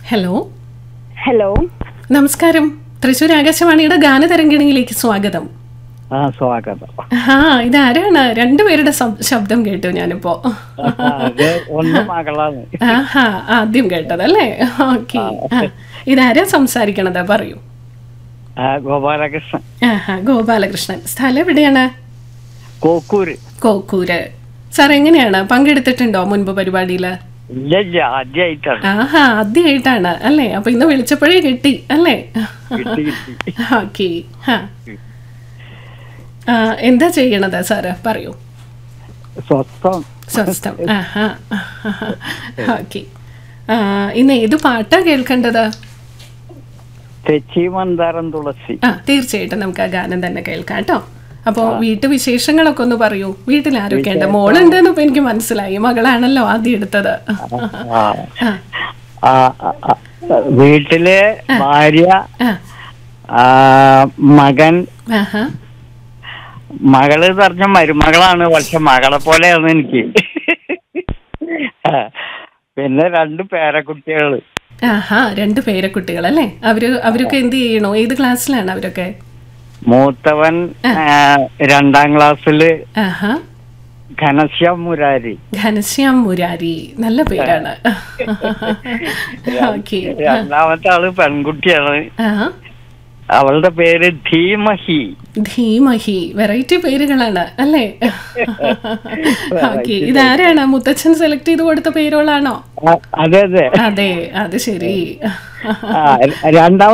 Hello hello നമസ്കാരം തൃശ്ശൂർ ആകാശവാണിയുടെ ഗാനതരംഗിണിയിലേക്ക് സ്വാഗതം ആ സ്വാഗതം ആ ഇതാരാണ് രണ്ടുപേരുടെ ശബ്- ശബ്ദം കേട്ടു ഞാനിപ്പോ അത് ഒന്ന് മകളാണ് ആഹാ ആദ്യം കേട്ടതല്ലേ ഓക്കെ ഇതാരാ സംസാരിക്കണത് പറയൂ ആ, ഗോപാലകൃഷ്ണൻ ആഹാ ഗോപാലകൃഷ്ണൻ സ്ഥലം എവിടെയാണ് കോക്കൂര് കോക്കൂര് സാർ എങ്ങനെയാണ് പങ്കെടുത്തിട്ടുണ്ടോ മുൻപ് പരിപാടിയിൽ ഇല്ല ഇല്ല ആദ്യമായിട്ടാണ് ആഹാ ആദ്യമായിട്ടാണ് അല്ലേ അപ്പൊ ഇന്ന് വിളിച്ചപ്പോഴേ കിട്ടി അല്ലേ കിട്ടി കിട്ടി ഓക്കെ എന്താ ചെയ്യണത് സാറ് പറയൂ സ്വസ്ഥം സ്വസ്ഥം ആഹാ ഓക്കെ ഇന്ന് ഏത് പാട്ടാ കേൾക്കേണ്ടത് തെച്ചി മന്ദാരം തുളസി ആ തീർച്ചയായിട്ടും നമുക്ക് ആ ഗാനം തന്നെ കേൾക്കാം കേട്ടോ അപ്പോൾ വീട്ടുവിശേഷങ്ങളൊക്കെ ഒന്ന് പറയൂ വീട്ടിൽ ആരൊക്കെയുണ്ട് മോളുണ്ടെന്ന് ഇപ്പൊ എനിക്ക് മനസ്സിലായി മകളാണല്ലോ ആദ്യം എടുത്തത് ആ. ആ ആ, ആ, ആ, വീട്ടിലെ ഭാര്യ ആ ആ, മകൻ ആഹാ മകള് പറഞ്ഞ മരുമകളാണ് പക്ഷെ മകളെ പോലെയാണ് എനിക്ക് ആ, പിന്നെ രണ്ട് പേരക്കുട്ടികള് ആഹാ രണ്ട് പേരക്കുട്ടികളല്ലേ അവര് അവരൊക്കെ എന്ത് ചെയ്യണോ ഏത് ക്ലാസ്സിലാണ് അവരൊക്കെ മൂത്തവൻ ആ, രണ്ടാം ക്ലാസ്സില് ആഹാ ഘനശ്യാം മുരാരി ഘനശ്യാം മുരാരി നല്ല പേരാണ് ഓക്കെ രണ്ടാമത്തെ ആള് പെൺകുട്ടിയാണ് ആ അവളുടെ പേര് ധീമഹി ധീമഹി വെറൈറ്റി പേരുകളാണ് അല്ലേ ഓക്കെ ഇതാരാണ് മുത്തച്ഛൻ സെലക്ട് ചെയ്ത് കൊടുത്ത പേരുകളാണോ ആ, അതെ അതെ അതെ അത് ശരി ആ, രണ്ടാമത്തെ